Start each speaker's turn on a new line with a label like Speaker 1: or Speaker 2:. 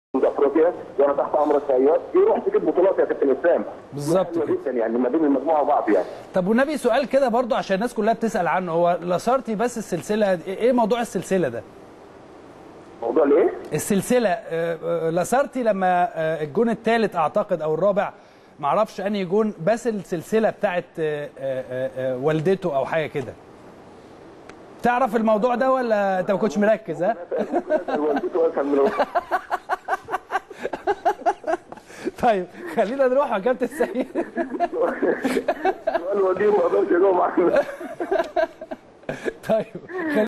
Speaker 1: افريقيا وانا تحت امر السياد يروح تجيب بطولات يا كابتن اسلام
Speaker 2: بالظبط
Speaker 1: حلوة
Speaker 2: كده.
Speaker 1: جدا يعني ما بين المجموعه وبعض يعني
Speaker 2: طب والنبي سؤال كده برضو عشان الناس كلها بتسال عنه هو لاسارتي بس السلسله ايه موضوع السلسله ده؟
Speaker 1: موضوع الايه؟
Speaker 2: السلسله آه، آه، لاسارتي لما آه، الجون الثالث اعتقد او الرابع معرفش انهي جون بس السلسله بتاعت آه، آه، آه، والدته او حاجه كده تعرف الموضوع ده ولا انت ما كنتش مركز ها
Speaker 1: والدته اسهل من الوقت.
Speaker 2: طيب خلينا نروح يا كابتن سعيد
Speaker 1: سؤال وديه ما اقدرش اجاوب عنه
Speaker 2: طيب